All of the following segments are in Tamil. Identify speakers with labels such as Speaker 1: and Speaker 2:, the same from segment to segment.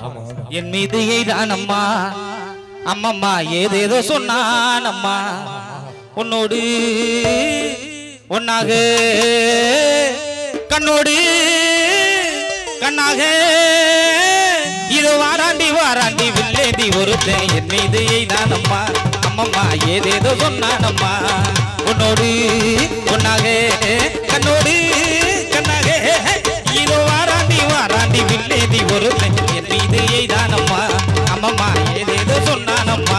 Speaker 1: என் மீது எய்தான் அம்மா அம்மம்மா ஏதேதோ சொன்னான் அம்மா உன்னோடு ஒன்னாக கண்ணோடு கண்ணாக இது வாராண்டி வாராண்டி வில்லேந்தி ஒருத்தன் என் மீது எய்தான் அம்மா அம்மம்மா ஏதேதோ சொன்னான் அம்மா உன்னோடு ஒன்னாக கண்ணோடு கண்ணாக இதோ வாராண்டி வாராண்டி வில்லேந்தி ஒருத்தன் என் மீது எய்தான் அம்மா அம்மம்மா ஏதேதோ சொன்னானம்மா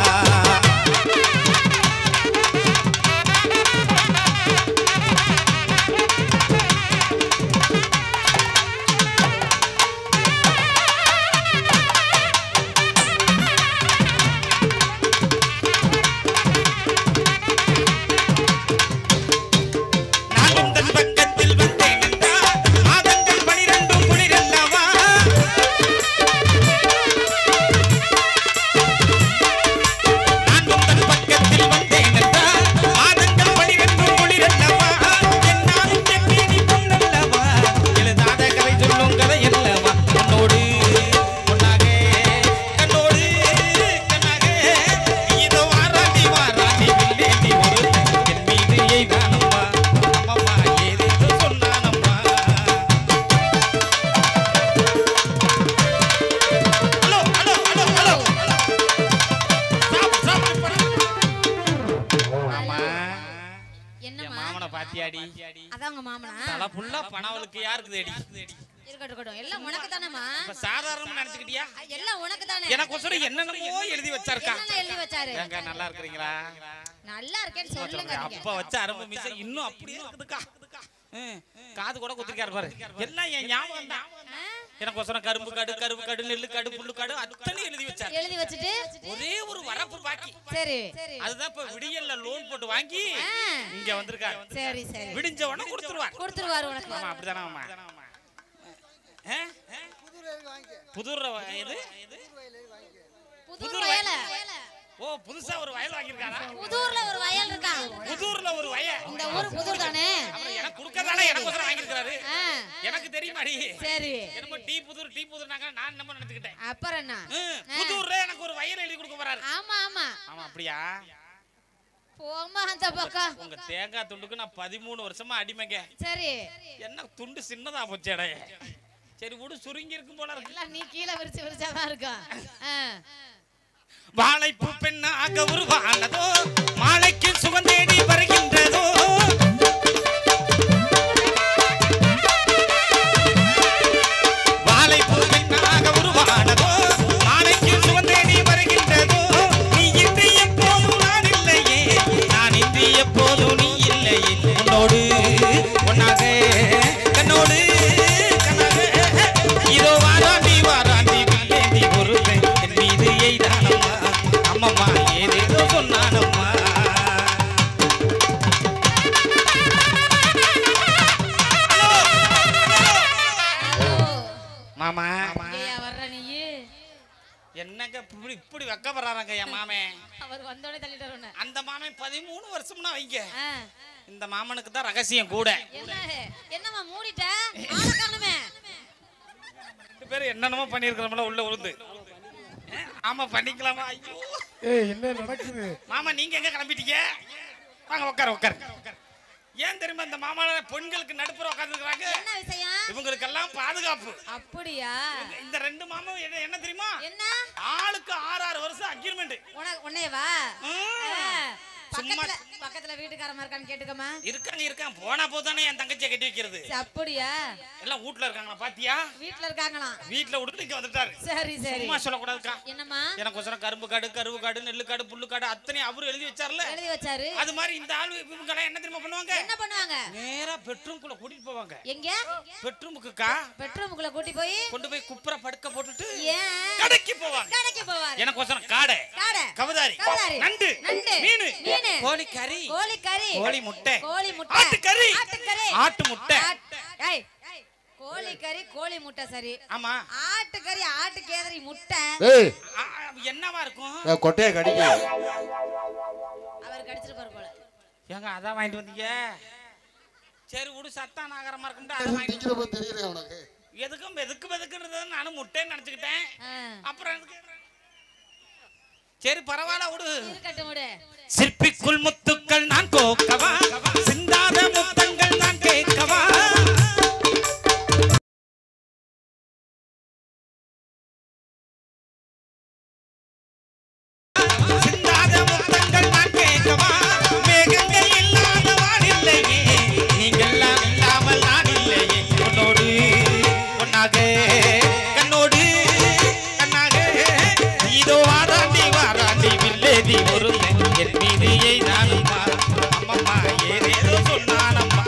Speaker 1: நானும் தன் பக்கத்தில் வந்தேன் என்றால் மாதங்கள் பனிரெண்டும் குளிரல்லவா நானும் தன் பக்கத்தில் வந்தேன் என்றால் மாதங்கள் பனிரெண்டும் குளிரல்லவா என்னாலும் செம்மீனி பொன்னல்லவா எழுதாத கதை சொல்லும் கதை அல்லவா உன்னோடு பொன்னாக கண்ணோடு கண்ணாக இதோ வாராண்டி வாராண்டி வில்லேந்தி ஒரு என் மீது எய்தானம்மா அம்மம்மா ஏதேதோ சொன்னானம்மா hello hello hello hello stop stop மாமா என்
Speaker 2: என்னம்மா
Speaker 1: மாமனை பாத்தியாடி
Speaker 2: அதான் உங்க மாமனா
Speaker 1: தலை ஃபுல்லா பணவலுக்கு யாருக்கு தேடி
Speaker 2: இருக்கட்டும் இருக்கட்டும் எல்லாம் உனக்கு தானேம்மா
Speaker 1: இப்ப சாதாரணமா நினைச்சுக்கிட்டியா
Speaker 2: எல்லாம் உனக்கு தானே
Speaker 1: எனக்கு ஒசரம் என்னென்னமோ எழுதி வச்சாருக்கா
Speaker 2: என்னென்ன எழுதி வச்சாரு
Speaker 1: ஏங்க நல்லா இருக்கிறீங்களா
Speaker 2: நல்லா இருக்கேன்னு சொல்லுங்க நீங்க
Speaker 1: அப்ப வச்ச அரும்பு மிஸ் இன்னும் அப்படியே இருக்குதுக்கா ம், காது கூட குத்திருக்காரு பாரு எல்லாம் என் ஞாபகம் தான்
Speaker 2: ஆ?
Speaker 1: எனக்கு ஒசரம் கரும்பு காடு கரும்பு காடு நெல்லு காடு புல்லு காடு அத்தனை எழுதி வச்சாரு
Speaker 2: எழுதி வச்சுட்டு
Speaker 1: ஒரே ஒரு வரப்பு பாக்கி
Speaker 2: சரி
Speaker 1: அதுதான் இப்ப விடியல்ல லோன் போட்டு வாங்கி
Speaker 2: ஆ.
Speaker 1: இங்க வந்திருக்காரு
Speaker 2: சரி சரி
Speaker 1: விடிஞ்ச உடனே கொடுத்துருவார்
Speaker 2: கொடுத்துருவாரு உனக்கு
Speaker 1: ஆமா அப்படிதானே ஆமா ஆ? புதூர் வ- இது
Speaker 2: புதூர் வயல
Speaker 1: ஓ புதுசா ஒரு வயல் வாங்கியிருக்காரா
Speaker 2: புதூர்ல ஒரு வயல் இருக்கான்
Speaker 1: புதூர்ல ஒரு வயல்
Speaker 2: இந்த ஊர் புதூர் தானே
Speaker 1: அப்புறம் எனக்கு கொடுக்கறதானே எனக்கு ஒசரம் வாங்கியிருக்காரு
Speaker 2: ஆ,
Speaker 1: எனக்கு தெரியுமாடி
Speaker 2: சரி
Speaker 1: என்னமோ டீ புதூர் டீ புதூர்னாங்க நான் என்னமோ நினைச்சுக்கிட்டேன்
Speaker 2: அப்புறம் என்ன
Speaker 1: ம், புதூர்ல எனக்கு ஒரு வயல் எழுதி கொடுக்க போறாரு
Speaker 2: ஆமா ஆமா
Speaker 1: ஆமா அப்படியா
Speaker 2: போமா அந்த பக்கம்
Speaker 1: உங்க தேங்காய் துண்டுக்கு நான் பதிமூணு வருஷமா அடிமைங்க
Speaker 2: சரி
Speaker 1: என்ன துண்டு சின்னதா போச்சேடே சரி விடு சுருங்கி இருக்கும் போல இருக்கு
Speaker 2: எல்லாம் நீ கீழே விரிச்சு விரிச்சாதான் இருக்கும் ஆ.
Speaker 1: வாழைப்பூ பெண்ணாக உருவானதோ மாலைக்கு சுகந்தேடி வருகின்றதோ வாழைப்பூ பெண்ணாக உருவானதோ மாலைக்கு சுகந்தேடி வருகின்றதோ நீ இன்றி எப்போதும் நான் இல்லையே நான் இன்றி எப்போதும் நீ இல்லையே உன்னோடு ஒன்னாக கண்ணோடு கண்ணாக இதோ வாராண்டி வாராண்டி வில்லேந்தி ஒருத்தன் என் மீது எய்தானம்மா அம்மம்மா ஏதேதோ சொன்னானம்மா
Speaker 2: ஹலோ
Speaker 1: மாமா
Speaker 2: ஏய்யா வர்ற நீ
Speaker 1: என்னங்க இப்படி இப்படி வெக்கப்படுறாங்க என் மாமன்
Speaker 2: அவர் வந்தோடனே தள்ளிட்டு உன்னை
Speaker 1: அந்த மாமன் பதிமூணு வருஷம்னா வைங்க
Speaker 2: ஆ.
Speaker 1: இந்த மாமனுக்கு தான் ரகசியம் கூட
Speaker 2: என்ன என்னம்மா மூடிட்ட ஆளை காணுமே
Speaker 1: ரெண்டு பேரும் என்னென்னமோ பண்ணியிருக்கிறோம்ல உள்ள உளுந்து ஆ, ஆமா பண்ணிக்கலாமா ஐயோ
Speaker 3: ஏய் என்ன நடக்குது
Speaker 1: மாமா நீங்க எங்க கிளம்பிட்டீங்க வாங்க உட்கார உட்கார ஏன் தெரியுமா இந்த மாமால பெண்களுக்கு நடுப்புற உட்காந்துருக்காங்க
Speaker 2: என்ன விஷயம்
Speaker 1: இவங்களுக்கெல்லாம் பாதுகாப்பு
Speaker 2: அப்படியா
Speaker 1: இந்த ரெண்டு மாமாவும் என்ன என்ன தெரியுமா
Speaker 2: என்ன
Speaker 1: ஆளுக்கு ஆறு ஆறு வருஷம் அக்ரிமெண்ட்
Speaker 2: உனக்கு உன்னையவா பக்கத்துல பக்கத்துல வீட்டுக்காரமா இருக்கான்னு கேட்டுக்கமா
Speaker 1: இருக்காங்க இருக்காங்க போனா போதானே என் தங்கச்சியை கட்டி வைக்கிறது
Speaker 2: அப்படியா
Speaker 1: எல்லாம் வீட்ல இருக்காங்களா பாத்தியா
Speaker 2: வீட்டுல இருக்காங்களாம்
Speaker 1: வீட்ல விட்டு இங்க வந்துட்டாரு
Speaker 2: சரி சரி
Speaker 1: சும்மா சொல்லக்கூடாதுக்கா
Speaker 2: என்னம்மா
Speaker 1: எனக்கு ஒசரம் கரும்பு காடு கருவு காடு நெல்லு காடு புல்லு காடு அத்தனை அவரு எழுதி வச்சார்ல
Speaker 2: எழுதி வச்சாரு
Speaker 1: அது மாதிரி இந்த ஆளு இவங்க எல்லாம் என்ன தெரியுமா பண்ணுவாங்க
Speaker 2: என்ன பண்ணுவாங்க
Speaker 1: நேரா பெட்ரூம்குள்ள கூட்டிட்டு போவாங்க
Speaker 2: எங்க
Speaker 1: பெட்ரூமுக்குக்கா
Speaker 2: பெட்ரூமுக்குள்ள கூட்டி போய்
Speaker 1: கொண்டு போய் குப்புற படுக்க போட்டுட்டு
Speaker 2: ஏன்
Speaker 1: கடைக்கு போவாங்க
Speaker 2: கடைக்கு போவாரு
Speaker 1: எனக்கு ஒசரம் காடை
Speaker 2: காடை
Speaker 1: கவதாரி
Speaker 2: கவதாரி,
Speaker 1: நண்டு
Speaker 2: நண்டு,
Speaker 1: மீன்
Speaker 2: மீனு,
Speaker 1: கோழி கறி
Speaker 2: கோழி கறி
Speaker 1: கோழி முட்டை
Speaker 2: கோழி முட்டை
Speaker 1: ஆட்டுக்கறி
Speaker 2: ஆட்டுக்கறி
Speaker 1: ஆட்டு முட்டை
Speaker 2: ஆட்டு- ஏய், கோழி கறி கோழி முட்டை சரி
Speaker 1: ஆமா
Speaker 2: ஆட்டுக்கறி ஆட்டு கேதரி முட்டை
Speaker 3: ஏய்
Speaker 1: ஆ, என்னவா இருக்கும்
Speaker 3: நான் கொட்டையை கடிக்க
Speaker 2: அவர் கடிச்சிருப்பாரு போல
Speaker 1: ஏங்க அதான் வாங்கிட்டு வந்தீங்க சரி விடு சத்தா நாகரமா இருக்கும்டா அதை வாங்கிட்டு
Speaker 3: திங்கிறப்ப தெரியல உனக்கு
Speaker 1: எதுக்கும் எதுக்கு எதுக்குன்றது நானும் முட்டைன்னு நினைச்சுக்கிட்டேன்
Speaker 2: ஆ.
Speaker 1: அப்புறம் எதுக்கு? சரி பரவாயில்ல விடு
Speaker 2: இருக்கட்டும் விடு
Speaker 1: சிற்பிக்குள் முத்துக்கள் நான் கோக்கவா சிந்தாத முத்தங்கள் நான் கேட்கவா சிந்தாத முத்தங்கள் நான் கேட்கவா மேகங்கள் இல்லாத வானில்லையே நீங்கெல்லாம் இல்லாமல் நான் இல்லையே உன்னோடு ஒன்னாக கண்ணோடு கண்ணாக இதோ வாராண்டி வாராண்டி வில்லேதி ஒரு என் மீதியை நானும் அம்மம்மா ஏதேதோ சொன்னானம்மா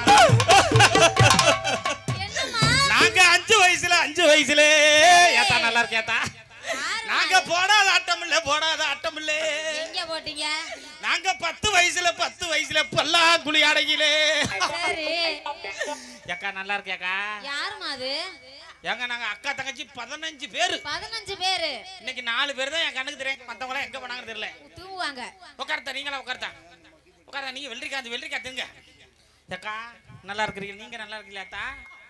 Speaker 2: என்னம்மா
Speaker 1: நாங்க அஞ்சு வயசுல அஞ்சு வயசுல ஏத்தா நல்லா இருக்கேத்தா நாங்க போடாத ஆட்டம் இல்ல போடாத ஆட்டம் இல்ல
Speaker 2: எங்க போட்டீங்க
Speaker 1: நாங்க பத்து வயசுல பத்து வயசுல பல்லா குழி அடகிலே
Speaker 2: சரி
Speaker 1: ஏக்கா நல்லா இருக்கேக்கா
Speaker 2: யாரும்மா அது
Speaker 1: ஏங்க நாங்க அக்கா தங்கச்சி பதினஞ்சு பேரு
Speaker 2: பதினஞ்சு பேரு
Speaker 1: இன்னைக்கு நாலு பேர் தான் என் கண்ணுக்கு தெரியும் மத்தவங்க எங்க போனாங்கன்னு தெரியல
Speaker 2: தூங்குவாங்க
Speaker 1: உட்கார்த்தா நீங்களா உட்கார்த்தா உட்கார்த்தா நீங்க வெள்ளரிக்காய் அந்த வெள்ளரிக்காய் திங்க ஏக்கா நல்லா இருக்கிறீங்க நீங்க நல்லா இருக்கீங்களாத்தா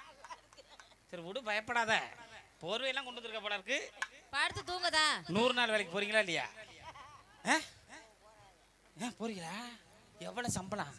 Speaker 1: சரி விடு பயப்படாத போர்வையெல்லாம் கொண்டு வந்திருக்க போல இருக்கு
Speaker 2: படுத்து தூங்குதா
Speaker 1: நூறு நாள் வேலைக்கு போறீங்களா இல்லையா ஆ? ஆ, போறீங்களா எவ்வளவு சம்பளம்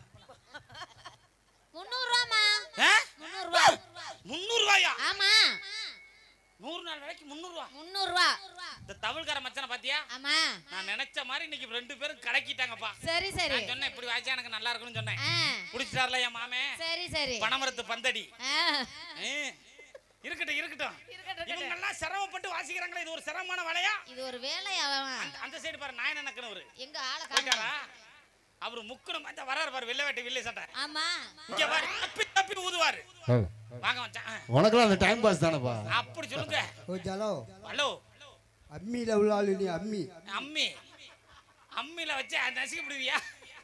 Speaker 2: முந்நூறு ரூபாமா
Speaker 1: ஆ?
Speaker 2: முந்நூறு ரூபா
Speaker 1: முந்நூறு ரூபாயா
Speaker 2: ஆமா
Speaker 1: நூறு நாள் வேலைக்கு முந்நூறு ரூபா
Speaker 2: முந்நூறு ரூபா
Speaker 1: இந்த தமிழ்கார மச்சான பாத்தியா
Speaker 2: ஆமா
Speaker 1: நான் நினைச்ச மாதிரி இன்னைக்கு ரெண்டு பேரும் கலக்கிட்டாங்கப்பா
Speaker 2: சரி சரி
Speaker 1: நான் சொன்னேன் இப்படி வாய்ச்சா எனக்கு நல்லா இருக்கும்னு சொன்னேன்
Speaker 2: ஆ
Speaker 1: குடிச்சிட்டார்ல என் மாமே
Speaker 2: சரி சரி
Speaker 1: பனமரத்து பந்தடி
Speaker 2: ஆ
Speaker 1: ஏ, இருக்கட்டும் இருக்கட்டும்
Speaker 2: இருக்கட்டும்,
Speaker 1: இவங்க எல்லாம் சிரமப்பட்டு வாசிக்கிறாங்களே இது ஒரு சிரமமான வேலையா
Speaker 2: இது ஒரு வேலையா
Speaker 1: அந்த- அந்த சைடு பாரு நான் என்ன நக்கணும் அவரு
Speaker 2: எங்க ஆளை
Speaker 1: போயிட்டாரா
Speaker 2: காணோம்
Speaker 1: அவரு முக்கணும் அந்த வராரு பாரு வெள்ளை வேட்டை வெள்ளை சட்டை
Speaker 2: ஆமா
Speaker 1: இங்க பாரு தப்பி தப்பி ஊதுவாரு வாங்க மச்சான் ஆ,
Speaker 3: உனக்குலாம் அந்த டைம் பாஸ் தானேப்பா
Speaker 1: அப்படி சொல்லுங்க
Speaker 4: ஓ ஜலோ
Speaker 1: ஹலோ
Speaker 4: அம்மியில் உள்ள ஆளு நீ அம்மி
Speaker 1: அம்மி அம்மில வச்சு நசுக்கிவிடுவியா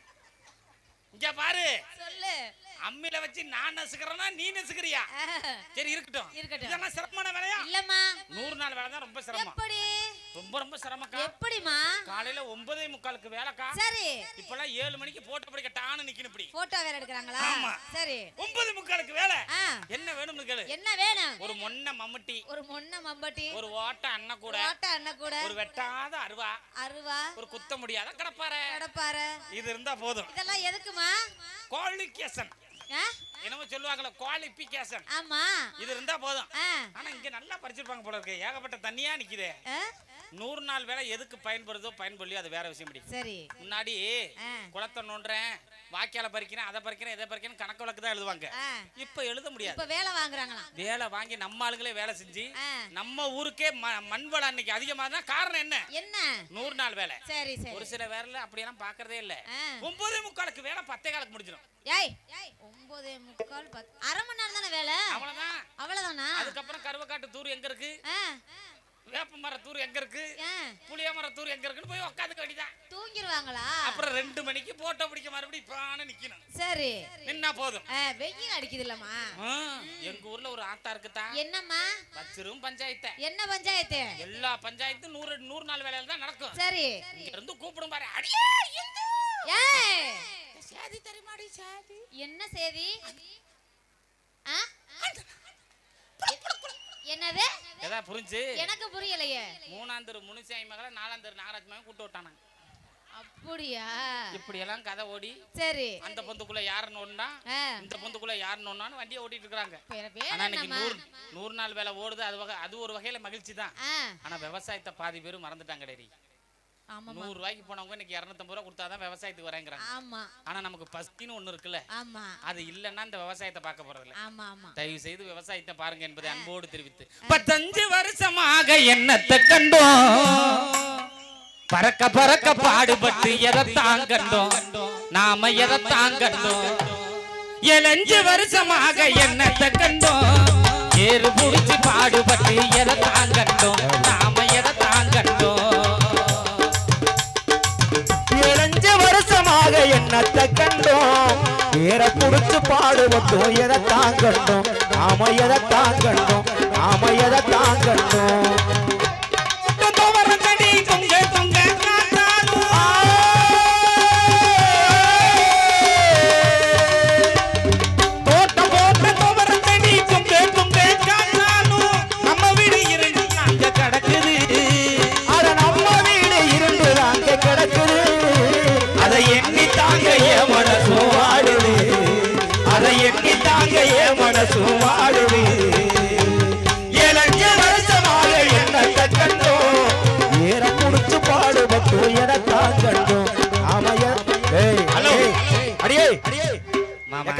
Speaker 1: இங்க பாரு
Speaker 2: சொல்லு
Speaker 1: அம்மில வச்சு நான் நசுக்கிறேன்னா நீ நசுக்கிறியா
Speaker 2: ஆ,
Speaker 1: சரி இருக்கட்டும்
Speaker 2: இருக்கட்டும்.
Speaker 1: இதெல்லாம் சிரமமான வேலையா
Speaker 2: இல்லம்மா
Speaker 1: நூறு நாள் வேலை தான் ரொம்ப சிரமம்
Speaker 2: எப்படி
Speaker 1: ரொம்ப ரொம்ப சிரமக்கா
Speaker 2: எப்படிமா
Speaker 1: காலையில ஒன்பதே முக்காலுக்கு வேலைக்கா
Speaker 2: சரி
Speaker 1: இப்பெல்லாம் ஏழு மணிக்கு போட்டு படிக்க டான்னு நிக்கணும் இப்படி
Speaker 2: போட்டோ வேற எடுக்கறாங்களா
Speaker 1: ஆமா.
Speaker 2: சரி
Speaker 1: ஒன்பது முக்காலுக்கு வேலை
Speaker 2: ஆ
Speaker 1: என்ன வேணும்னு கேளு
Speaker 2: என்ன வேணும்
Speaker 1: ஒரு மொன்ன மம்முட்டி
Speaker 2: ஒரு மொன்ன மம்பட்டி
Speaker 1: ஒரு ஓட்ட அண்ணன் கூட
Speaker 2: ஓட்ட அண்ணன் கூட
Speaker 1: ஒரு வெட்டாத அருவா
Speaker 2: அருவா
Speaker 1: ஒரு குத்த முடியாத கடப்பாறை
Speaker 2: கடப்பார
Speaker 1: இது இருந்தா போதும்
Speaker 2: இதெல்லாம் எதுக்குமா
Speaker 1: குவாலிஃபிகேஷன்
Speaker 2: ஆ?
Speaker 1: என்னமோ சொல்லுவாங்கல்ல குவாலிஃபிகேஷன்
Speaker 2: ஆமா
Speaker 1: இது இருந்தா போதும்
Speaker 2: ஆ
Speaker 1: ஆனா இங்க நல்லா படிச்சிருப்பாங்க போல இருக்கு ஏகப்பட்ட தண்ணியா நிக்குதே
Speaker 2: ஆ?
Speaker 1: நூறு நாள் வேலை எதுக்கு பயன்படுதோ பயன்படலையோ அது வேற விஷயம் பிடிக்கும்
Speaker 2: சரி
Speaker 1: முன்னாடி
Speaker 2: ஆ.
Speaker 1: குளத்தை நோண்டுறேன் வாய்க்கால பறிக்கிறேன் அதை பறிக்கிறேன் இதை பறிக்கிறேன் கணக்கு வழக்கு தான் எழுதுவாங்க
Speaker 2: ஆ
Speaker 1: இப்ப எழுத முடியாது
Speaker 2: இப்ப வேலை வாங்குறாங்களாம்
Speaker 1: வேலை வாங்கி நம்ம ஆளுங்களே வேலை செஞ்சு
Speaker 2: ஆ.
Speaker 1: நம்ம ஊருக்கே ம- மண் வளம் அன்னைக்கு அதிகமாக காரணம் என்ன
Speaker 2: என்ன
Speaker 1: நூறு நாள் வேலை
Speaker 2: சரி
Speaker 1: ஒரு
Speaker 2: சரி
Speaker 1: சில வேலைல அப்படியெல்லாம் பாக்குறதே இல்ல
Speaker 2: ஆ.
Speaker 1: ஒன்பதே முக்காலுக்கு வேலை பத்தே காலுக்கு முடிஞ்சிடும்
Speaker 2: ஏய் ஒன்பதே முக்கால் பத்து அரை மணி நேரம் தானே வேலை
Speaker 1: அவ்வளவுதான்
Speaker 2: அவ்வளவுதானா
Speaker 1: அதுக்கப்புறம் கருவக்காட்டு தூர் எங்க இருக்கு
Speaker 2: ஆ
Speaker 1: வேப்ப மர தூர் எங்க இருக்கு
Speaker 2: ஆ
Speaker 1: புளிய மர தூர் எங்க இருக்குன்னு போய் உட்காந்துக்க வேண்டியதான்
Speaker 2: தூங்கிடுவாங்களா
Speaker 1: அப்புறம் ரெண்டு மணிக்கு போட்டோ பிடிக்க மறுபடியும் பான நிக்கணும்
Speaker 2: சரி
Speaker 1: நின்னா போதும்
Speaker 2: ஆ, வெயில் அடிக்குது இல்லம்மா
Speaker 1: ஆ, எங்க ஊர்ல ஒரு ஆத்தா இருக்குதா
Speaker 2: என்னம்மா
Speaker 1: பச்சிரும் பஞ்சாயத்தை
Speaker 2: என்ன பஞ்சாயத்து
Speaker 1: எல்லா பஞ்சாயத்தும் நூறு நூறு நாள் வேலையில தான் நடக்கும்
Speaker 2: சரி
Speaker 1: இங்க இருந்து கூப்பிடும் பாரு அடியே இந்து.
Speaker 2: ஏய்
Speaker 1: சேதி தெரியுமாடி சேதி
Speaker 2: என்ன செய்தி ஆ? என்னது
Speaker 1: ஏதா புரிஞ்சு
Speaker 2: எனக்கு புரியலையே
Speaker 1: மூணாம் தெரு முனிசாமி மகளை நாலாம் தெரு நாகராஜ் மகன் கூட்டு விட்டானாங்க
Speaker 2: அப்படியா
Speaker 1: இப்படி எல்லாம் கதை ஓடி
Speaker 2: சரி
Speaker 1: அந்த பொந்துக்குள்ள யாருன்னு ஒண்ணா
Speaker 2: ஆ,
Speaker 1: இந்த பொந்துக்குள்ள யாருன்னு ஒண்ணான்னு வண்டியை ஓட்டிட்டு இருக்காங்க
Speaker 2: இப்ப எனக்கு
Speaker 1: ஆனா இன்னைக்கு
Speaker 2: வேணும்மா
Speaker 1: நூறு நூறு நாள் வேலை ஓடுது அது வகை அது ஒரு வகையில மகிழ்ச்சி தான்
Speaker 2: ஆ
Speaker 1: ஆனா விவசாயத்தை பாதி பேரும் மறந்துட்டாங்க டேடி
Speaker 2: ஆமாம்மா
Speaker 1: நூறு ரூபாய்க்கு போனவங்க இன்னைக்கு இரநூத்தம்பது ரூபா கொடுத்தாதான் விவசாயத்துக்கு வரேங்கிறாங்க
Speaker 2: ஆமா
Speaker 1: ஆனா நமக்கு பஸ்தின்னு ஒண்ணு இருக்குல்ல
Speaker 2: ஆமா
Speaker 1: அது இல்லைன்னா இந்த விவசாயத்தை பார்க்க போறது இல்ல
Speaker 2: ஆமா ஆமா
Speaker 1: தயவு செய்து விவசாயத்தை பாருங்க என்பதை அன்போடு தெரிவித்து பத்தஞ்சு வருஷமாக என்னத்தை கண்டோம் பறக்க பறக்க பாடுபட்டு எதை தாங்கண்டோம் நாம எதை தாங்கண்டோம் ஏழஞ்சு வருஷமாக என்னத்தை கண்டோம் ஏறு புடிச்சு பாடுபட்டு எதை தாங்கண்டோம் நாம எதை தாங்கண்டோம்
Speaker 5: ஏழஞ்சு வருஷமாக என்னத்தை கண்டோம் ஏற புடிச்சு பாடுவட்டும் எதை தாங்கட்டும் நாம எதை தாங்கட்டும் நாம எதை தாங்கட்டும்
Speaker 1: துவரத்தடி தொங்க தொங்க காத்தாலும் தோட்டம் போட்ட துவரத்தடி தொங்க தொங்க காத்தாலும்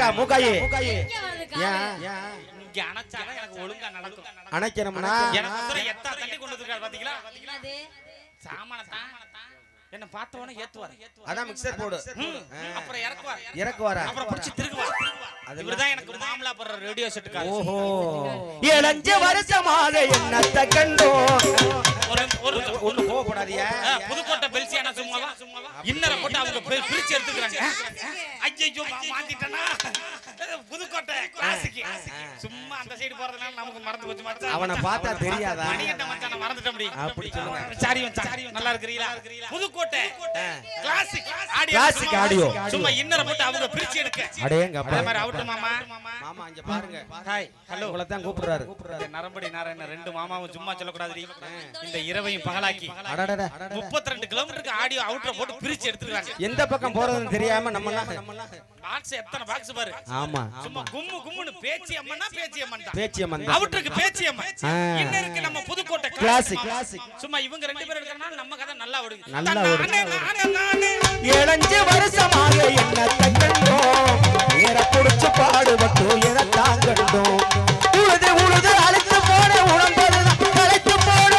Speaker 5: ஏக்கா மூக்காயி
Speaker 2: எங்க வருது காலு?
Speaker 5: ஏன்
Speaker 1: இங்க அணைச்சாதான் எனக்கு ஒழுங்கா நடக்கும்
Speaker 5: அணைக்கணும்னா
Speaker 1: எனக்கு ஒருத்தர் எத்தா தண்ணி கொண்டு வந்திருக்காரு பாத்தீங்களா
Speaker 2: என்னது
Speaker 1: சாமானத்தான் என்ன பார்த்த உடனே ஏத்துவார்
Speaker 5: அதான் மிக்சர் போடு
Speaker 1: ம், அப்புறம் இறக்குவார்
Speaker 5: இறக்குவாரா
Speaker 1: அப்புறம் பிடிச்சி திருகுவார் இவர்தான் எனக்கு மாமலா போடுற ரேடியோ செட்டுக்காரு
Speaker 5: ஓஹோ ஏழஞ்சு வருஷமாக என்னத்த கண்டோம்
Speaker 1: ஒரு ஒரு
Speaker 5: ஒண்ணு போகக்கூடாதியா
Speaker 1: ஆ, புதுக்கோட்டை பெல்சியானா சும்மாவா இன்னரை போட்டு அவங்க பி- பிரிச்சு எடுத்துக்கிறாங்க ஐயோ மாத்திட்டனா புதுக்கோட்டை கிளாசிக் சும்மா அந்த சைடு போறதுனால நமக்கு மறந்து போச்சு மச்சான்
Speaker 5: அவனை பார்த்தா தெரியாதா
Speaker 1: மணிகண்ட மச்சான் நான் மறந்துட்டேன் அப்படி
Speaker 5: அப்படி சொல்லுங்க
Speaker 1: சாரி மச்சான் நல்லா இருக்கிறீங்களா Pudukkottai classic audio
Speaker 5: Classic audio.
Speaker 1: சும்மா இன்னரை போட்டு அவங்க பிரிச்சு எடுக்க
Speaker 5: அடேங்கப்பா
Speaker 1: அதே மாதிரி அவுட்டு மாமா
Speaker 5: மாமா இங்க பாருங்க
Speaker 1: ஹாய் ஹலோ
Speaker 5: உங்களை தான் கூப்பிடுறாரு
Speaker 1: இந்த நரம்படி நாராயண ரெண்டு மாமாவும் சும்மா சொல்லக்கூடாது இந்த இரவையும் பகலாக்கி
Speaker 5: அடடட
Speaker 1: முப்பத்தி ரெண்டு கிலோமீட்டருக்கு ஆடியோ அவுட்டரை போட்டு பிரிச்சு எடுத்துக்கிறாங்க
Speaker 5: எந்த பக்கம் போறதுன்னு தெரியாம நம்ம
Speaker 1: பாக்ஸ் எத்தனை பாக்ஸ் பாரு
Speaker 5: ஆமா
Speaker 1: சும்மா கும்மு கும்முன்னு பேச்சி அம்மன்னா பேச்சி அம்மன் தான்
Speaker 5: பேச்சியம்மன்
Speaker 1: அவுட்டருக்கு பேச்சி அம்மன்
Speaker 5: ஆ.
Speaker 1: இன்னருக்கு நம்ம புதுக்கோட்டை
Speaker 5: கிளாசிக்
Speaker 1: கிளாசிக் சும்மா இவங்க ரெண்டு பேரும் இருக்கிறனால நம்ம கதை நல்லா ஓடுது
Speaker 5: நல்லா ஓடுது.
Speaker 1: நானே, நானே, நானே.
Speaker 5: ஏழஞ்சு வருஷமாக என்னத்த கண்டோம் ஏற புடிச்சு பாடுபட்டு எதத்தான் கண்டோம் உழுது உழுது அழைத்து போன உடம்பது களைத்து போன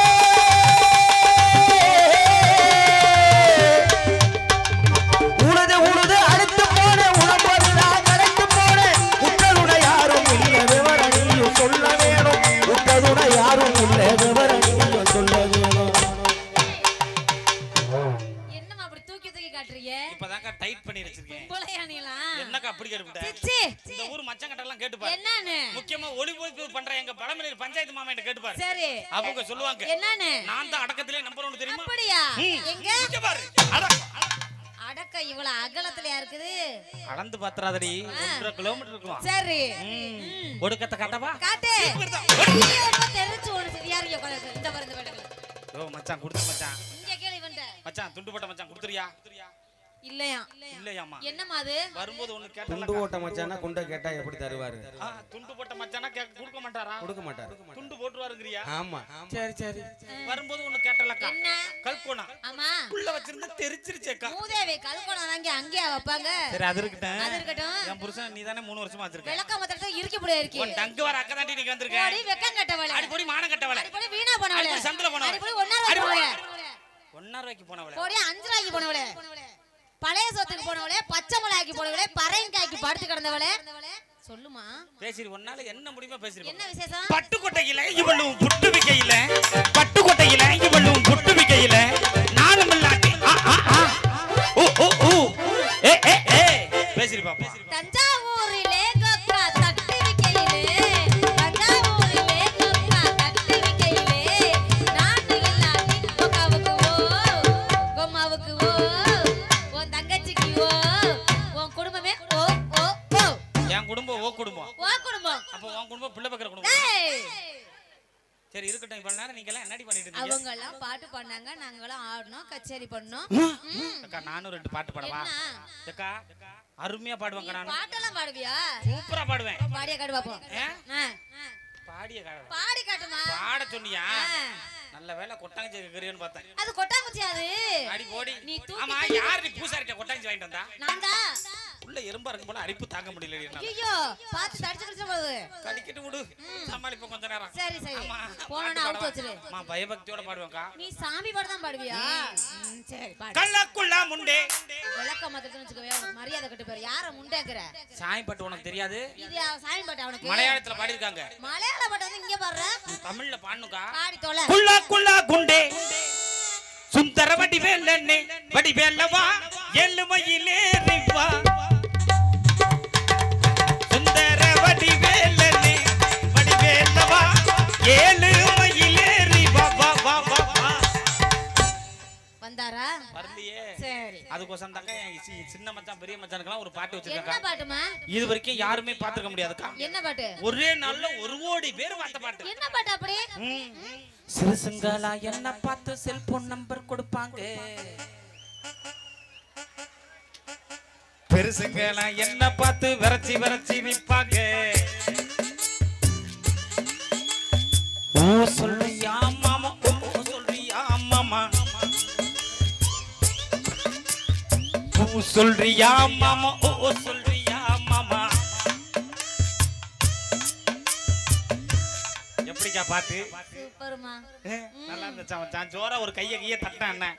Speaker 5: உழுது உழுது அழைத்து போன உடம்பது களைத்து போன உத்ததுட யாரும் இல்ல விவரணியும் சொல்ல வேணும் உத்ததுட யாரும் இல்ல விவரணியும் சொல்ல வேணும்
Speaker 2: என்னம்மா அப்படி தூக்கி தூக்கி காட்டுறீங்க
Speaker 1: இப்பதான்க்கா டைட் பண்ணி வச்சிருக்கேன்
Speaker 2: போலையானிங்களா
Speaker 1: என்னக்கா அப்படி கேட்டுவிட்ட
Speaker 2: சிச்சி
Speaker 1: இந்த ஊர் மச்சங்கிட்ட எல்லாம் கேட்டுப்பாரு
Speaker 2: என்னன்னு
Speaker 1: முக்கியமா ஒளிபொழிப்பு பண்ற எங்க பழமலையில் பஞ்சாயத்து மாமா கிட்ட கேட்டுப்பாரு
Speaker 2: சரி
Speaker 1: அவங்க சொல்லுவாங்க
Speaker 2: என்னன்னு
Speaker 1: நான் தான் அடக்கத்திலே நம்பர் ஒன்று தெரியுமா
Speaker 2: அப்படியா
Speaker 1: ம்.
Speaker 2: எங்க
Speaker 1: இங்க பாரு அட,
Speaker 2: அடக்க இவ்வளவு அகலத்திலயா இருக்குது
Speaker 1: அளந்து பாத்துறாதடி ஒன்றரை கிலோமீட்டர் இருக்கும்
Speaker 2: சரி
Speaker 1: ம். ஒடுக்கத்தை காட்டவா
Speaker 2: காட்டு ஐயோ, ரொம்ப தெரிச்சு ஒண்ணு சரியா இருக்கு உட்கார்ந்து. இந்த பாரு, இந்த பாரு.
Speaker 1: ஓ மச்சான் கொடுத்து மச்சான்
Speaker 2: இங்க கேளு இவன்ட்ட.
Speaker 1: மச்சான் துண்டு போட்ட மச்சான் கொடுத்துறியா
Speaker 2: இல்லையா
Speaker 1: இல்லையாமா
Speaker 2: என்னம்மா அது
Speaker 1: வரும்போது ஒண்ணு
Speaker 5: குண்டு
Speaker 1: கேட்டல
Speaker 5: ஓட்ட மச்சானா குண்டை கேட்டா எப்படி தருவாரு
Speaker 1: துண்டு போட்ட மச்சானா கேட்க கொடுக்க மாட்டாரா
Speaker 5: கொடுக்க மாட்டாரு
Speaker 1: துண்டு போட்டுருவாருங்கிறியா
Speaker 5: ஆமா
Speaker 1: சரி சரி வரும்போது ஒண்ணு கேட்டலக்கா
Speaker 2: என்ன
Speaker 1: கல்கோனா
Speaker 2: ஆமா
Speaker 1: உள்ள வச்சிருந்தா தெரிச்சிருச்சேக்கா
Speaker 2: மூதேவி கல்கோணம் வாங்கி அங்கேயா வைப்பாங்க
Speaker 1: சரி அது இருக்கட்டும்
Speaker 2: அது இருக்கட்டும்
Speaker 1: என் புருஷன் நீ தானே மூணு வருஷமா வச்சிருக்க
Speaker 2: விளக்க மொத்தத்தை இறுக்கி புடியா இருக்கு
Speaker 1: உன் டங்கு வர அக்கா தாண்டி நீங்க வந்திருக்க
Speaker 2: போடி வெக்கம் கட்டவளே
Speaker 1: அடிப்பொடி மானம் கட்டவள
Speaker 2: அடிப்படி வீணா போனவளே
Speaker 1: அடிப்படி சந்தில போனவளே.
Speaker 2: அடிப்படி ஒன்னா போனவளே
Speaker 1: ஒன்னார் ரூபாய்க்கு போனவள
Speaker 2: போடி அஞ்சு ரூபாய்க்கு போனவளே பழைய சொத்துக்கு போனவளே பச்சை மிளகாய்க்கு போனவளே பறையங்காய்க்கு படுத்து கிடந்தவளே சொல்லுமா
Speaker 1: பேசிரு ஒன்னால என்ன முடியுமோ பேசிரு
Speaker 2: என்ன விசேஷம்
Speaker 1: பட்டுக்கொட்டையில இவளும் புட்டு விக்கையில பட்டுக்கொட்டையில இவளும் புட்டு விக்கையில நானும் இல்லாட்டி ஆ, ஆ, ஆ. ஊ, ஊ, ஊ. ஏ, ஏ, ஏ. பேசிரு பாப்பா
Speaker 2: தஞ்சாவூரிலே கொக்கா தட்டு விக்கையிலே தஞ்சாவூரிலே கொக்கா தட்டு விக்கையிலே நானு இல்லாட்டி கொக்காவுக்கு ஓ கொம்மாவுக்கு ஓ உன் தங்கச்சிக்கு ஓ உன் குடும்பமே ஓ ஓ ஓ
Speaker 1: என் குடும்பம் ஓ குடும்பம்
Speaker 2: உன் குடும்பம்
Speaker 1: அப்போ உன் குடும்பம் பிள்ளை பக்கிற குடும்பம்
Speaker 2: ஏய்
Speaker 1: சரி இருக்கட்டும் இவ்வளவு நேரம் நீங்க எல்லாம் என்னடி பண்ணிட்டு இருந்தீங்க
Speaker 2: அவங்க எல்லாம் பாட்டு பாடினாங்க நாங்களும் ஆடினோம் கச்சேரி பண்ணோம் ம்.
Speaker 1: அக்கா நானும் ரெண்டு பாட்டு பாடவா
Speaker 2: என்ன?
Speaker 1: அக்கா அருமையா பாடுவாங்க
Speaker 2: நீ
Speaker 1: நான்
Speaker 2: பாட்டெல்லாம் பாடுவியா
Speaker 1: சூப்பரா பாடுவேன்
Speaker 2: பாடிய காட்டு பாப்போம்
Speaker 1: ஏ?
Speaker 2: ஆ.
Speaker 1: பாடிய காடு
Speaker 2: பாடி காட்டுமா
Speaker 1: பாட சொன்னியா
Speaker 2: ஆ.
Speaker 1: நல்ல வேலை கொட்டாங்கச்சி கேக்குறியோன்னு பார்த்தேன்
Speaker 2: அது கொட்டாங்குச்சி அது
Speaker 1: அடி போடி
Speaker 2: நீ தூக்கி
Speaker 1: ஆமா யார் நீ பூசாரிட்ட கொட்டாங்கச்சி வாங்கிட்டு வந்தா
Speaker 2: நான் தான்
Speaker 1: உள்ள எறும்பா இருக்கும் போல அரிப்பு தாங்க முடியல என்னால.
Speaker 2: ஐயோ பார்த்து தடிச்சு கிடிச்சு போகுது
Speaker 1: கடிக்கிட்டு விடு சமாளிப்போம் கொஞ்ச நேரம்
Speaker 2: சரி சரி
Speaker 1: ஆமா,
Speaker 2: போனா
Speaker 1: பாட்டு
Speaker 2: அவுட்
Speaker 1: பாடவா?
Speaker 2: வச்சிரு
Speaker 1: அம்மா பயபக்தியோட பாடுவேன்க்கா
Speaker 2: நீ சாமி பாட தான் பாடுவியா ம், சரி பாடு
Speaker 1: கள்ளக்குள்ளா முண்டே
Speaker 2: விளக்க மாத்திரத்துன்னு வச்சுக்கவே உனக்கு மரியாதை கட்டு பேர் யார முண்டேங்கிற
Speaker 1: சாமி பாட்டு உனக்கு தெரியாது
Speaker 2: இது அவ சாமி பாட்டு அவனுக்கு
Speaker 1: மலையாளத்துல பாடியிருக்காங்க
Speaker 2: மலையாள பாட்டு வந்து இங்க பாடுற
Speaker 1: தமிழ்ல பாடணுக்கா
Speaker 2: பாடி தொலை
Speaker 1: குள்ளா குள்ளா குண்டே சுந்தர வடிவேலண்ணே வடிவேலவா எள்ளுமையிலேறி வா சுந்தர வடிவேலண்ணே வடிவேலவா ஏழுமையிலேறி வா வா வா வா வா
Speaker 2: வந்தாரா
Speaker 1: வரலையே
Speaker 2: சரி
Speaker 1: அதுக்கோசம் தாங்க என் சி- சின்ன மச்சான் பெரிய மச்சானுக்கெல்லாம் ஒரு பாட்டு
Speaker 2: என்ன
Speaker 1: வச்சிருக்காங்க
Speaker 2: பாட்டுமா
Speaker 1: இது வரைக்கும் யாருமே பாத்துக்க முடியாதுக்கா
Speaker 2: என்ன பாட்டு
Speaker 1: ஒரே நாள்ல ஒரு கோடி பேர் பார்த்த பாட்டு
Speaker 2: என்ன பாட்டு அப்படி
Speaker 1: சிறுசுங்களா என்ன பார்த்து செல்போன் நம்பர் கொடுப்பாங்க பெருசுங்களா என்ன பார்த்து விரச்சி விரச்சி நிப்பாங்க ஓ சொல்றியா மாமா ஓ சொல்றியா மாமா ஓ சொல்றியா மாமா ஓ சொல்றியா மாமா இருந்துச்சா பாட்டு
Speaker 2: சூப்பர்மா
Speaker 1: ஏ, நல்லா இருந்துச்சா மச்சான் ஜோரா ஒரு கைய கைய தட்டான் என்ன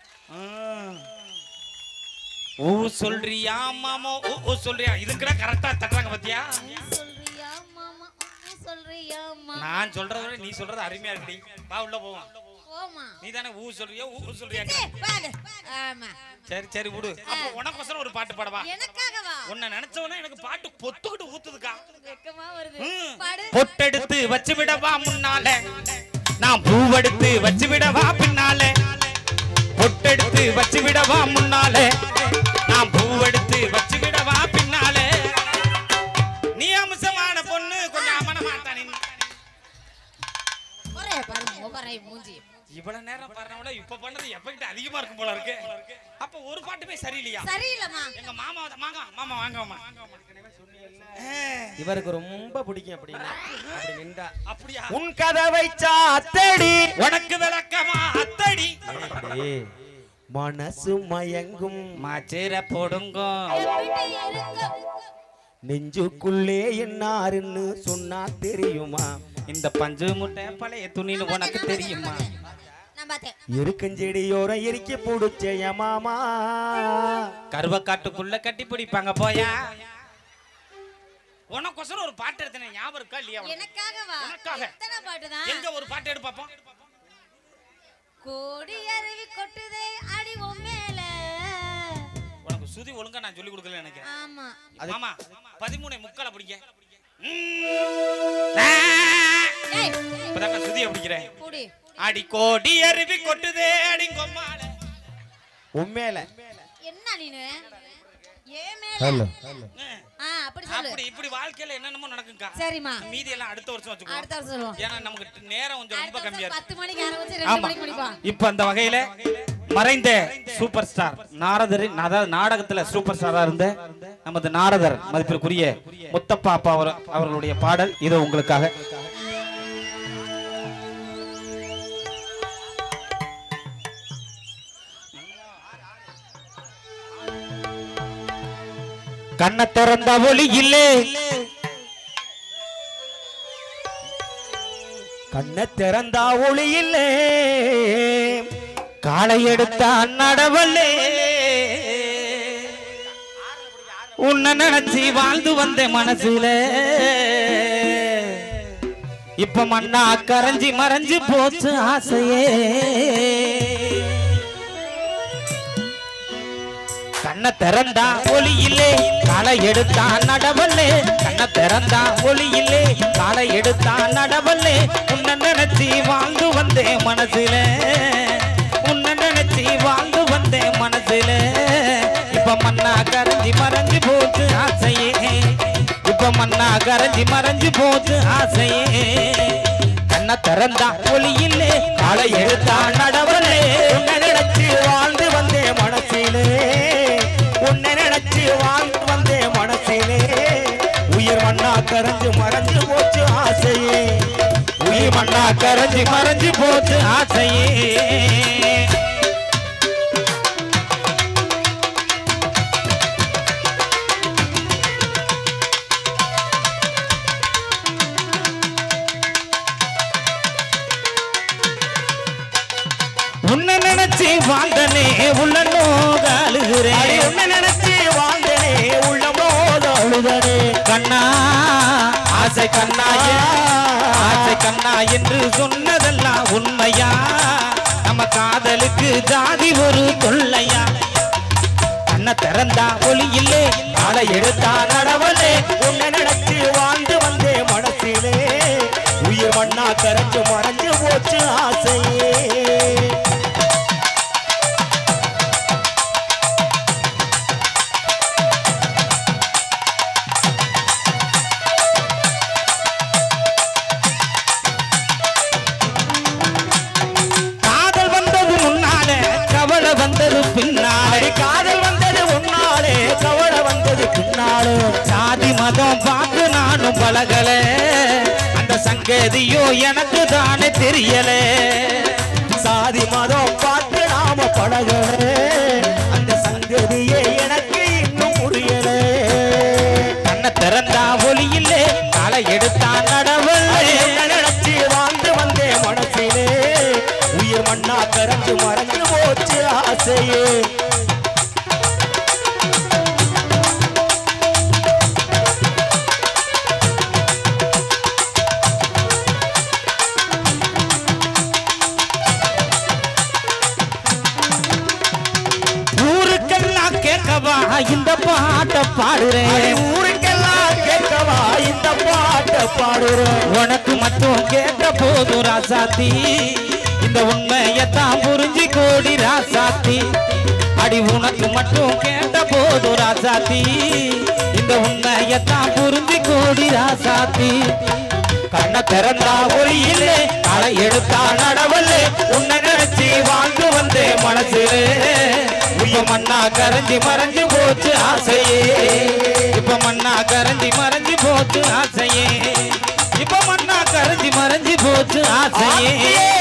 Speaker 1: ஊ சொல்றியா மாமா ஊ ஊ சொல்றியா இதுக்குடா கரெக்டா தட்டுறாங்க பாத்தியா
Speaker 2: சொல்றியா மாமா உம் சொல்றியா மாமா
Speaker 1: நான் சொல்றத விட நீ சொல்றது அருமையா இருக்குடி வா உள்ள போவோம்
Speaker 2: போமா
Speaker 1: நீ தானே ஊ சொல்றியா ஊ ஊ சொல்றியா
Speaker 2: ஏய், வாங்க. ஆமா
Speaker 1: சரி சரி விடு அப்ப உனக்கோசரம் ஒரு பாட்டு பாடவா
Speaker 2: எனக்காகவா
Speaker 1: உன்னை நினைச்சவனே எனக்கு பாட்டு பொத்துக்கிட்டு ஊத்துதுக்கா
Speaker 2: வெக்கமா வருது
Speaker 1: ம்.
Speaker 2: பாடு
Speaker 1: பொட்டெடுத்து வச்சு விடவா முன்னால நான் பூவெடுத்து வச்சு விடவா பின்னால பொட்டெடுத்து வச்சு விடவா முன்னால நான் பூவெடுத்து வச்சு விடவா பின்னால நீ அம்சமான பொண்ணு கொஞ்சம் அமன மாட்டானே
Speaker 2: ஒரே பாருங்க ஒரே மூஞ்சி
Speaker 1: இவ்வளவு நேரம் பாருனவிட இப்ப பண்ணது எப்பகிட்ட அதிகமா இருக்கும் போல இருக்கு அப்ப ஒரு பாட்டுமே சரியில்லையா
Speaker 2: சரியில்லம்மா
Speaker 1: எங்க மாமா மாமா மாமா வாங்க மாமா
Speaker 5: இவருக்கு ரொம்ப பிடிக்கும் அப்படின்னா அப்படி நின்றா
Speaker 1: அப்படியா
Speaker 5: உன் கதவை சாத்தடி
Speaker 1: உனக்கு விளக்கமா அத்தடி
Speaker 5: ஏய், மனசு மயங்கும்
Speaker 1: மாச்சிர போடுங்கோ
Speaker 2: எப்படி இருக்க
Speaker 5: நெஞ்சுக்குள்ளே என்னாருன்னு சொன்னா தெரியுமா
Speaker 1: இந்த பஞ்சு முட்டை பழைய துணின்னு உனக்கு தெரியுமா
Speaker 2: நான் பார்த்தேன்
Speaker 5: எருக்கஞ்செடியோரம் எரிக்க பிடிச்ச மாமா
Speaker 1: கருவக்காட்டுக்குள்ள கட்டி பிடிப்பாங்க போயா உனக்கொசரம் ஒரு பாட்டு எடுத்தேன் ஞாபகம் இருக்கா இல்லையா உனக்கு?
Speaker 2: எனக்காகவா
Speaker 1: உனக்காக.
Speaker 2: எத்தனை பாட்டுதான்
Speaker 1: எங்க ஒரு பாட்டு எடு பாப்போம்
Speaker 2: கோடி அருவி கொட்டுதே அடி உன் மேல
Speaker 1: உனக்கு சுதி ஒழுங்கா நான் சொல்லி கொடுக்கல எனக்கு
Speaker 2: ஆமா
Speaker 1: ஆமா பதிமூணு முக்கால பிடிக்க
Speaker 2: ஏய்
Speaker 1: இப்பதான் சுதிய பிடிக்கிறேன்
Speaker 2: புடி
Speaker 1: அடி கோடி அருவி கொட்டுதே அடி கொம்மால
Speaker 5: உண்மையில
Speaker 2: என்ன நீனு ஏ மேல ஆ அப்படி சொல்லு
Speaker 1: அப்படி இப்படி வாழ்க்கையில என்னென்னமோ நடக்குங்கா
Speaker 2: சரிம்மா
Speaker 1: மீதி எல்லாம் அடுத்த வருஷம் வச்சுக்கோ
Speaker 2: அடுத்த வருஷம் சொல்லுவோம்
Speaker 1: ஏன்னா நமக்கு நேரம் கொஞ்சம் ரொம்ப
Speaker 2: அடுத்த
Speaker 1: கம்மியா
Speaker 2: வருஷம்
Speaker 1: இருக்கு
Speaker 2: பத்து மணிக்கு ஆரம்பிச்சு ரெண்டு
Speaker 1: ஆமா
Speaker 2: மணிக்கு முடிப்போம்
Speaker 1: இப்ப அந்த வகையில மறைந்த சூப்பர் ஸ்டார் நாரதரின் அதாவது நாடகத்துல சூப்பர் ஸ்டாரா இருந்த நமது நாரதர் மதிப்பிற்குரிய முத்தப்பா அப்பா அவர் அவர்களுடைய பாடல் இது உங்களுக்காக கண்ண திறந்த ஒளி இல்லே
Speaker 5: கண்ணை திறந்தா ஒளி இல்லே
Speaker 1: காலை எடுத்த நடவல்லே உன்னை நினைச்சு வாழ்ந்து வந்த மனசுல இப்ப மண்ணா கரைஞ்சி மறைஞ்சு போச்சு ஆசையே கண்ண திறந்தா ஒளி இல்லே காலை எடுத்தான் நடவல்லே கண்ண திறந்தா ஒளி இல்லே காலை எடுத்தான் நடவல்லே உன்னை நினைச்சு வாழ்ந்து வந்தேன் மனசுல உன்னை நினைச்சு வாழ்ந்து வந்தேன் மனசுல இப்ப மண்ணா கரைஞ்சி மறைஞ்சு போச்சு ஆசையே இப்ப மண்ணா கரைஞ்சி மறைஞ்சு போச்சு ஆசையே கண்ண திறந்தா ஒளி இல்லே காலை எடுத்தான் நடவல்லே
Speaker 5: உன்னை நினைச்சு வாழ்ந்து வந்தேன் மனசிலே உன்னை நினைச்சு வாழ்ந்து வந்தேன் மனசிலே உயிர் மண்ணா கரைஞ்சு மறைஞ்சு போச்சு ஆசையே
Speaker 1: உயிர் மண்ணா கரைஞ்சி மறைஞ்சு போச்சு ஆசையே உன்னை நினைச்சு வாழ்ந்தனே உள்ள
Speaker 5: அடி
Speaker 1: நோகாலுகிறேன்
Speaker 5: உன்னை நினைச்சு வாழ்ந்தனே உள்ளமோத அழுதனே
Speaker 1: கண்ணா ஆசை கண்ணா ஆசை கண்ணா என்று சொன்னதெல்லாம் உண்மையா நம்ம காதலுக்கு ஜாதி ஒரு தொல்லையா கண்ண திறந்தா ஒளி இல்லே
Speaker 5: காலை எடுத்தா நடவலே உன்னை நினைச்சு வாழ்ந்து வந்தேன் மனசிலே உயிர் மண்ணா கரைஞ்சு மறைஞ்சு போச்சு ஆசையே
Speaker 1: காதல் வந்தது முன்னாலே கவலை வந்தது பின்னாலே
Speaker 5: அடி காதல் வந்தது உன்னாலே கவலை வந்தது பின்னாலே
Speaker 1: சாதி மதம் பார்த்து நானும் பழகல அந்த சங்கதியோ எனக்கு தானே தெரியல
Speaker 5: சாதி மதம் பார்த்து நாம பழகலே அந்த சங்கதியே எனக்கு இன்னும் புரியலே
Speaker 1: கண்ண திறந்தா ஒளி இல்லே காலை எடுத்தா
Speaker 5: அடி
Speaker 1: நடவல்லே
Speaker 5: உன்னை நினைச்சு வாழ்ந்து மண்ணா கரைஞ்சு மறைஞ்சு போச்சு ஆசையே
Speaker 1: ஊருக்கெல்லாம் கேட்கவா இந்த பாட்டை பாடுறேன்
Speaker 5: ஊருக்கெல்லாம் கேட்கவா இந்த பாட்டை பாடுறேன்
Speaker 1: உனக்கு மட்டும் கேட்ட போதும் ராசாத்தி இந்த உண்மையத்தான் புரிஞ்சு கோடி ராசாத்தி அடி உனக்கு மட்டும் கேட்ட போதும் ராசாத்தி இந்த உண்மையத்தான் புரிஞ்சு கோடி ராசாத்தி கண்ண திறந்தா ஒளியிலே களை எடுத்தா நடவல்லே உன்னை நினைச்சு வாழ்ந்து வந்தேன் மனசுலே இப்ப மண்ணா கரைஞ்சி மறைஞ்சு போச்சு ஆசையே இப்ப மண்ணா கரைஞ்சி மறைஞ்சு போச்சு ஆசையே இப்ப மண்ணா கரைஞ்சி மறைஞ்சு போச்சு ஆசையே